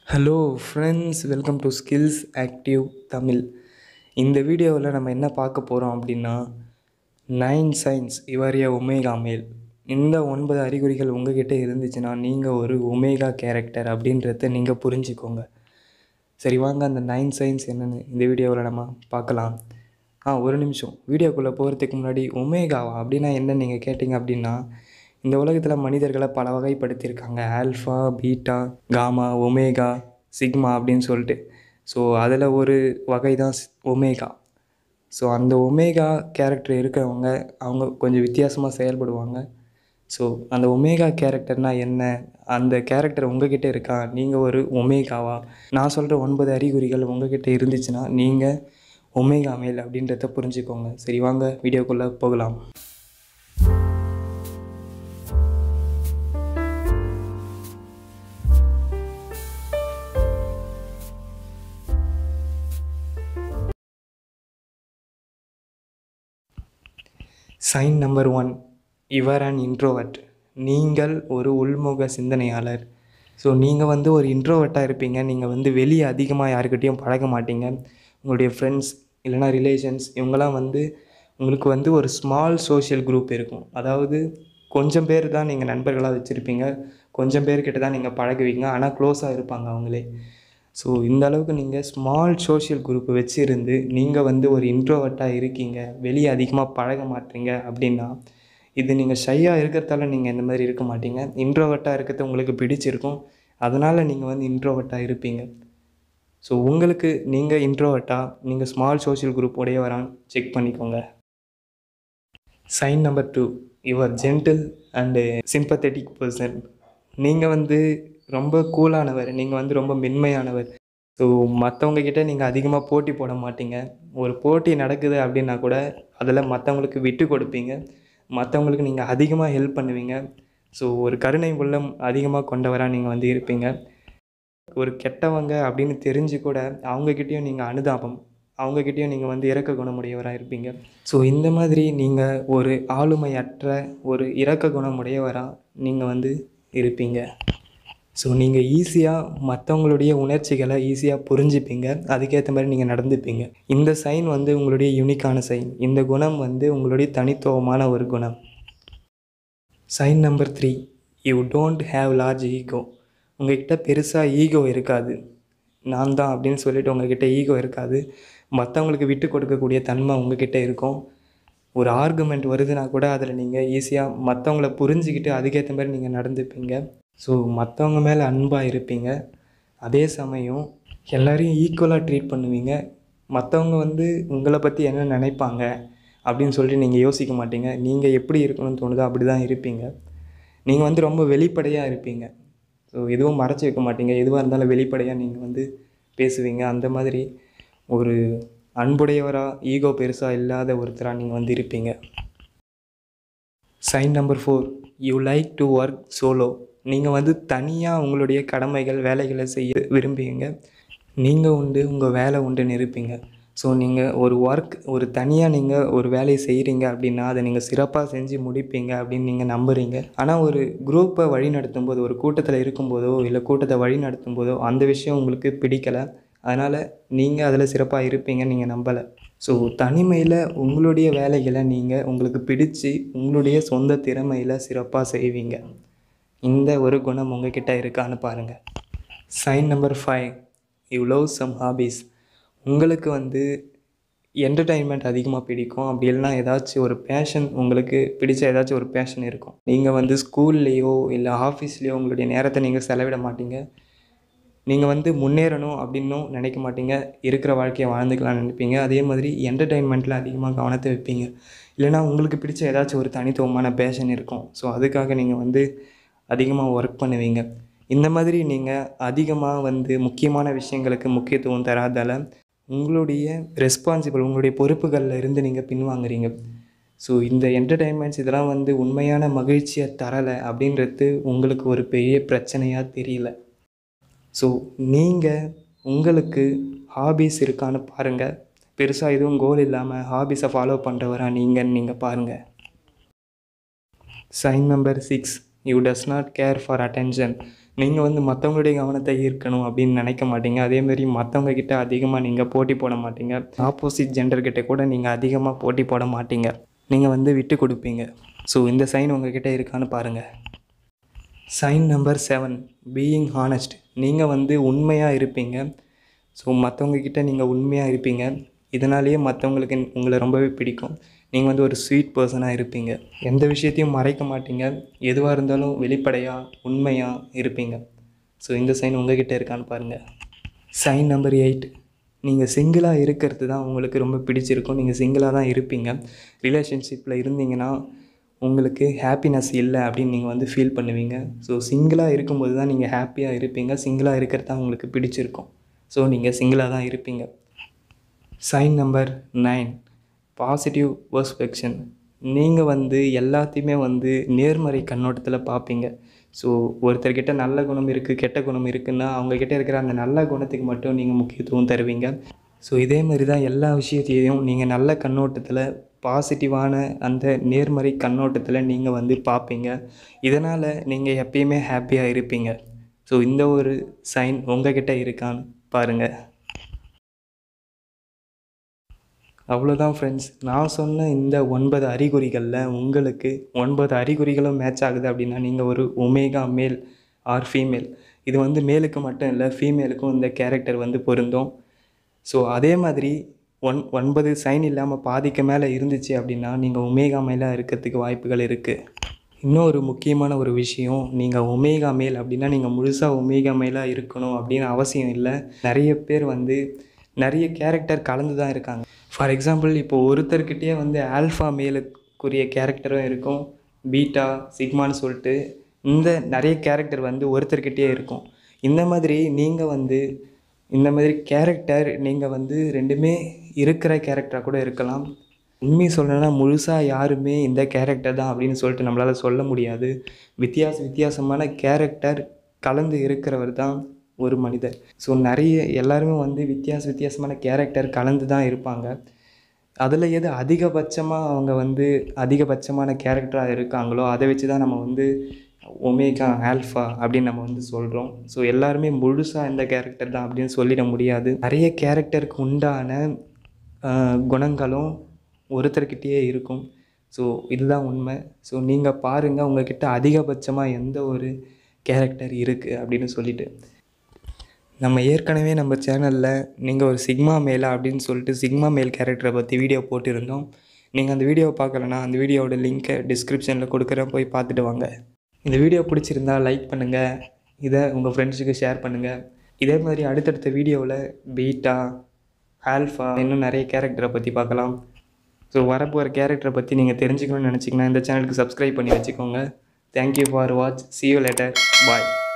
hello friends welcome to skills active Tamil இந்த வீடியோவில் நம்ம என்ன பார்க்க போகிறோம் அப்படின்னா நைன் சைன்ஸ் இவரிய ஒமேகா மேல் இந்த ஒன்பது அறிகுறிகள் உங்ககிட்ட இருந்துச்சுன்னா நீங்கள் ஒரு ஒமேகா கேரக்டர் அப்படின்றத நீங்கள் புரிஞ்சுக்கோங்க சரி வாங்க அந்த நைன் சைன்ஸ் என்னென்னு இந்த வீடியோவில் நம்ம பார்க்கலாம் ஆ ஒரு நிமிஷம் வீடியோக்குள்ளே போகிறதுக்கு முன்னாடி ஒமேகாவா அப்படின்னா என்ன நீங்கள் கேட்டிங்க அப்படின்னா இந்த உலகத்தில் மனிதர்களை பல வகைப்படுத்தியிருக்காங்க alpha beta gamma omega sigma அப்படின்னு சொல்லிட்டு ஸோ அதில் ஒரு வகை தான் ஒமேகா ஸோ அந்த ஒமேகா கேரக்டர் இருக்கிறவங்க அவங்க கொஞ்சம் வித்தியாசமாக செயல்படுவாங்க ஸோ அந்த ஒமேகா கேரக்டர்னால் என்ன அந்த கேரக்டர் உங்ககிட்ட இருக்கா நீங்கள் ஒரு ஒமேகாவா நான் சொல்கிற ஒன்பது அறிகுறிகள் உங்ககிட்ட இருந்துச்சுன்னா நீங்கள் ஒமேகா மேல் அப்படின்றத புரிஞ்சுக்கோங்க சரி வாங்க வீடியோக்குள்ளே போகலாம் sign number one you're an introvert நீங்கள் ஒரு உள்முக சிந்தனையாளர் ஸோ நீங்கள் வந்து ஒரு இன்ட்ரோவர்ட்டாக இருப்பீங்க நீங்கள் வந்து வெளியே அதிகமாக யாருக்கிட்டேயும் பழக மாட்டீங்க உங்களுடைய ஃப்ரெண்ட்ஸ் இல்லைனா ரிலேஷன்ஸ் இவங்கெல்லாம் வந்து உங்களுக்கு வந்து ஒரு ஸ்மால் சோஷியல் குரூப் இருக்கும் அதாவது கொஞ்சம் பேர் தான் நீங்கள் நண்பர்களாக வச்சுருப்பீங்க கொஞ்சம் பேர்கிட்ட தான் நீங்கள் பழகுவீங்க ஆனால் க்ளோஸாக இருப்பாங்க அவங்களே ஸோ இந்த அளவுக்கு நீங்கள் ஸ்மால் சோஷியல் குரூப் வச்சுருந்து நீங்கள் வந்து ஒரு இன்ட்ரோவர்ட்டாக இருக்கீங்க வெளியே அதிகமாக பழக மாட்டீங்க அப்படின்னா இது நீங்கள் ஷையாக இருக்கிறதால நீங்கள் இந்த மாதிரி இருக்க மாட்டீங்க இன்ட்ரோவர்ட்டாக இருக்கிறது உங்களுக்கு பிடிச்சிருக்கும் அதனால் நீங்கள் வந்து இன்ட்ரோவர்ட்டாக இருப்பீங்க ஸோ உங்களுக்கு நீங்கள் இன்ட்ரோவர்ட்டாக நீங்கள் ஸ்மால் சோஷியல் குரூப் உடையவரான்னு செக் பண்ணிக்கோங்க sign number two you're gentle and sympathetic person நீங்கள் வந்து ரொம்ப கூலானவர் நீங்கள் வந்து ரொம்ப மென்மையானவர் ஸோ மற்றவங்க கிட்ட நீங்கள் அதிகமாக போட்டி போட மாட்டீங்க ஒரு போட்டி நடக்குது அப்படின்னா கூட அதில் மற்றவங்களுக்கு விட்டு கொடுப்பீங்க மற்றவங்களுக்கு நீங்கள் அதிகமாக ஹெல்ப் பண்ணுவீங்க ஸோ ஒரு கருணை உள்ளம் அதிகமாக கொண்டவராக நீங்கள் வந்து இருப்பீங்க ஒரு கெட்டவங்க அப்படின்னு தெரிஞ்சு கூட அவங்கக்கிட்டேயும் நீங்கள் அனுதாபம் அவங்கக்கிட்டேயும் நீங்கள் வந்து இறக்க குணமுடையவராக இருப்பீங்க ஸோ இந்த மாதிரி நீங்கள் ஒரு ஆளுமையற்ற ஒரு இறக்க குணமுடையவராக நீங்கள் வந்து இருப்பீங்க ஸோ நீங்கள் ஈஸியாக மற்றவங்களுடைய உணர்ச்சிகளை ஈஸியாக புரிஞ்சுப்பீங்க அதுக்கேற்ற மாதிரி நீங்கள் நடந்துப்பீங்க இந்த சைன் வந்து உங்களுடைய யூனிக்கான சைன் இந்த குணம் வந்து உங்களுடைய தனித்துவமான ஒரு குணம் sign number three you don't have large ego உங்கள்கிட்ட பெருசாக ஈகோ இருக்காது நான் தான் அப்படின்னு சொல்லிட்டு உங்கள்கிட்ட ஈகோ இருக்காது மற்றவங்களுக்கு விட்டு கொடுக்கக்கூடிய தன்மை உங்ககிட்ட இருக்கும் ஒரு ஆர்குமெண்ட் வருதுன்னா கூட அதில் நீங்கள் ஈஸியாக மற்றவங்கள புரிஞ்சுக்கிட்டு அதுக்கேற்ற மாதிரி நீங்கள் நடந்துப்பீங்க ஸோ மற்றவங்க மேலே அன்பாக இருப்பீங்க அதே சமயம் எல்லோரையும் ஈக்குவலாக ட்ரீட் பண்ணுவீங்க மற்றவங்க வந்து உங்களை பற்றி என்ன நினைப்பாங்க அப்படின்னு சொல்லிட்டு நீங்கள் யோசிக்க மாட்டீங்க நீங்கள் எப்படி இருக்கணும்னு தோணுதோ அப்படி தான் இருப்பீங்க நீங்கள் வந்து ரொம்ப வெளிப்படையாக இருப்பீங்க ஸோ எதுவும் மறைச்சி வைக்க மாட்டீங்க எதுவாக இருந்தாலும் வெளிப்படையாக நீங்கள் வந்து பேசுவீங்க அந்த மாதிரி ஒரு அன்புடையவராக ஈகோ பெருசாக இல்லாத ஒருத்தராக நீங்கள் வந்து இருப்பீங்க sign number four you like to work solo நீங்கள் வந்து தனியாக உங்களுடைய கடமைகள் வேலைகளை செய்ய விரும்புவீங்க நீங்கள் உண்டு உங்கள் வேலை உண்டுன்னு இருப்பீங்க ஸோ நீங்கள் ஒரு ஒர்க் ஒரு தனியாக நீங்கள் ஒரு வேலையை செய்கிறீங்க அப்படின்னா அதை நீங்கள் சிறப்பாக செஞ்சு முடிப்பீங்க அப்படின்னு நீங்கள் நம்புறீங்க ஆனால் ஒரு குரூப்பை வழி நடத்தும் போது ஒரு கூட்டத்தில் இருக்கும்போதோ இல்லை கூட்டத்தை வழி நடத்தும் போதோ அந்த விஷயம் உங்களுக்கு பிடிக்கலை அதனால் நீங்கள் அதில் சிறப்பாக இருப்பீங்கன்னு நீங்கள் நம்பலை ஸோ தனிமையில் உங்களுடைய வேலைகளை நீங்கள் உங்களுக்கு பிடிச்சி உங்களுடைய சொந்த திறமையில் சிறப்பாக செய்வீங்க இந்த ஒரு குணம் உங்ககிட்ட இருக்கான்னு பாருங்கள் sign number five you love some hobbies உங்களுக்கு வந்து என்டர்டைன்மெண்ட் அதிகமாக பிடிக்கும் அப்படி இல்லைனா ஏதாச்சும் ஒரு பேஷன் உங்களுக்கு பிடிச்ச ஏதாச்சும் ஒரு பேஷன் இருக்கும் நீங்கள் வந்து ஸ்கூல்லேயோ இல்லை ஆஃபீஸ்லேயோ உங்களுடைய நேரத்தை நீங்கள் செலவிட மாட்டீங்க நீங்கள் வந்து முன்னேறணும் அப்படின்னும் நினைக்க மாட்டீங்க இருக்கிற வாழ்க்கையை வாழ்ந்துக்கலாம்னு நினைப்பீங்க அதே மாதிரி என்டர்டைன்மெண்ட்டில் அதிகமாக கவனத்தை வைப்பீங்க இல்லைனா உங்களுக்கு பிடிச்ச ஏதாச்சும் ஒரு தனித்துவமான பேஷன் இருக்கும் ஸோ அதுக்காக நீங்கள் வந்து அதிகமாக ஒர்க் பண்ணுவீங்க இந்த மாதிரி நீங்கள் அதிகமாக வந்து முக்கியமான விஷயங்களுக்கு முக்கியத்துவம் தராதால் உங்களுடைய ரெஸ்பான்சிபிள் உங்களுடைய பொறுப்புகளில் இருந்து நீங்கள் பின்வாங்குறீங்க ஸோ இந்த என்டர்டைன்மெண்ட்ஸ் இதெல்லாம் வந்து உண்மையான மகிழ்ச்சியை தரலை அப்படின்றது உங்களுக்கு ஒரு பெரிய பிரச்சனையாக தெரியல ஸோ நீங்கள் உங்களுக்கு ஹாபீஸ் இருக்கான்னு பாருங்கள் பெருசாக எதுவும் கோல் இல்லாமல் ஹாபீஸை ஃபாலோ பண்ணுறவரா நீங்கள் நீங்கள் பாருங்கள் sign number six you does not care for attention நீங்கள் வந்து மற்றவங்களுடைய கவனத்தை ஈர்க்கணும் அப்படின்னு நினைக்க மாட்டீங்க அதேமாரி மற்றவங்க கிட்ட அதிகமாக நீங்கள் போட்டி போட மாட்டீங்க ஆப்போசிட் ஜெண்டர் கிட்ட கூட நீங்கள் அதிகமாக போட்டி போட மாட்டீங்க நீங்கள் வந்து விட்டு கொடுப்பீங்க ஸோ இந்த சைன் உங்ககிட்ட இருக்கான்னு பாருங்கள் sign number seven being honest நீங்கள் வந்து உண்மையாக இருப்பீங்க ஸோ மற்றவங்க கிட்ட நீங்கள் உண்மையாக இருப்பீங்க இதனாலேயே மற்றவங்களுக்கு உங்களை ரொம்பவே பிடிக்கும் நீங்கள் வந்து ஒரு ஸ்வீட் பர்சனாக இருப்பீங்க எந்த விஷயத்தையும் மறைக்க மாட்டீங்க எதுவாக இருந்தாலும் வெளிப்படையாக உண்மையாக இருப்பீங்க ஸோ இந்த சைன் உங்ககிட்ட இருக்கான்னு பாருங்கள் சைன் நம்பர் எயிட் நீங்கள் சிங்கிளாக இருக்கிறது தான் உங்களுக்கு ரொம்ப பிடிச்சிருக்கும் நீங்கள் சிங்கிளாக தான் இருப்பீங்க ரிலேஷன்ஷிப்பில் இருந்தீங்கன்னா உங்களுக்கு ஹாப்பினஸ் இல்லை அப்படின்னு நீங்கள் வந்து ஃபீல் பண்ணுவீங்க ஸோ சிங்கிளாக இருக்கும்போது தான் நீங்கள் ஹாப்பியாக இருப்பீங்க சிங்கிளாக இருக்கிறது தான் உங்களுக்கு பிடிச்சிருக்கும் ஸோ நீங்கள் சிங்கிளாக தான் இருப்பீங்க sign number nine positive perspective நீங்கள் வந்து எல்லாத்தையுமே வந்து நேர்மறை கண்ணோட்டத்தில் பார்ப்பீங்க ஸோ ஒருத்தர்கிட்ட நல்ல குணம் இருக்குது கெட்ட குணம் இருக்குன்னா அவங்கக்கிட்ட இருக்கிற அந்த நல்ல குணத்துக்கு மட்டும் நீங்கள் முக்கியத்துவம் தருவீங்க ஸோ இதே மாதிரி தான் எல்லா விஷயத்தையும் நீங்கள் நல்ல கண்ணோட்டத்தில் பாசிட்டிவான அந்த நேர்மறை கண்ணோட்டத்தில் நீங்கள் வந்து பார்ப்பீங்க இதனால் நீங்கள் எப்பயுமே ஹாப்பியாக இருப்பீங்க ஸோ இந்த ஒரு சைன் உங்ககிட்ட இருக்கான்னு பாருங்கள் அவ்வளோதான் ஃப்ரெண்ட்ஸ் நான் சொன்ன இந்த ஒன்பது அறிகுறிகளில் உங்களுக்கு ஒன்பது அறிகுறிகளும் மேட்ச் ஆகுது அப்படின்னா நீங்கள் ஒரு ஒமேகா மேல் ஆர் ஃபீமேல் இது வந்து மேலுக்கு மட்டும் இல்லை ஃபீமேலுக்கும் இந்த கேரக்டர் வந்து பொருந்தும் ஸோ அதே மாதிரி ஒன் ஒன்பது சைன் இல்லாமல் பாதிக்கு மேலே இருந்துச்சு அப்படின்னா நீங்கள் ஒமேகா மேலாக இருக்கிறதுக்கு வாய்ப்புகள் இருக்குது இன்னொரு முக்கியமான ஒரு விஷயம் நீங்கள் ஒமேகா மேல் அப்படின்னா நீங்கள் முழுசாக ஒமேகா மேலாக இருக்கணும் அப்படின்னு அவசியம் இல்லை நிறைய பேர் வந்து நிறைய கேரக்டர் கலந்து தான் இருக்காங்க ஃபார் எக்ஸாம்பிள் இப்போ ஒருத்தர்கிட்டயே வந்து ஆல்ஃபா மேலுக்குரிய கேரக்டரும் இருக்கும் பீட்டா சிக்மான்னு சொல்லிட்டு இந்த நிறைய கேரக்டர் வந்து ஒருத்தர்கிட்டயே இருக்கும் இந்த மாதிரி நீங்கள் வந்து இந்த மாதிரி கேரக்டர் நீங்கள் வந்து ரெண்டுமே இருக்கிற கேரக்டராக கூட இருக்கலாம் உண்மையை சொல்லணும்னா முழுசாக யாருமே இந்த கேரக்டர் தான் அப்படின்னு சொல்லிட்டு நம்மளால் சொல்ல முடியாது வித்தியாச வித்தியாசமான கேரக்டர் கலந்து இருக்கிறவர் தான் ஒரு மனிதர் ஸோ நிறைய எல்லாருமே வந்து வித்தியாச வித்தியாசமான கேரக்டர் கலந்து தான் இருப்பாங்க அதில் எது அதிகபட்சமாக அவங்க வந்து அதிகபட்சமான கேரக்டராக இருக்காங்களோ அதை வச்சு தான் நம்ம வந்து ஒமேகா ஆல்ஃபா அப்படின்னு நம்ம வந்து சொல்கிறோம் ஸோ எல்லாருமே முழுசாக இந்த கேரக்டர் தான் அப்படின்னு சொல்லிட முடியாது நிறைய கேரக்டருக்கு உண்டான ஆஹ், குணங்களும் ஒருத்தர்கிட்டயே இருக்கும் ஸோ இதுதான் உண்மை ஸோ நீங்கள் பாருங்கள் உங்ககிட்ட அதிகபட்சமாக எந்த ஒரு கேரக்டர் இருக்குது அப்படின்னு சொல்லிட்டு நம்ம ஏற்கனவே நம்ம சேனலில் நீங்கள் ஒரு சிக்மா மேலா அப்படின்னு சொல்லிட்டு சிக்மா மேல் கேரக்டரை பற்றி வீடியோ போட்டிருந்தோம் நீங்கள் அந்த வீடியோவை பார்க்கலனா அந்த வீடியோவோட லிங்க்கை டிஸ்கிரிப்ஷனில் கொடுக்குறேன் போய் பார்த்துட்டு வாங்க இந்த வீடியோ பிடிச்சிருந்தா லைக் பண்ணுங்கள் இதை உங்கள் ஃப்ரெண்ட்ஸுக்கு ஷேர் பண்ணுங்கள் இதே மாதிரி அடுத்தடுத்த வீடியோவில் பீட்டா ஆல்ஃபா இன்னும் நிறைய கேரக்டரை பற்றி பார்க்கலாம் ஸோ வரப்போகிற கேரக்டரை பற்றி நீங்கள் தெரிஞ்சுக்கணும்னு நினச்சிங்கன்னா இந்த சேனலுக்கு சப்ஸ்கிரைப் பண்ணி வச்சுக்கோங்க thank you for watch see you later bye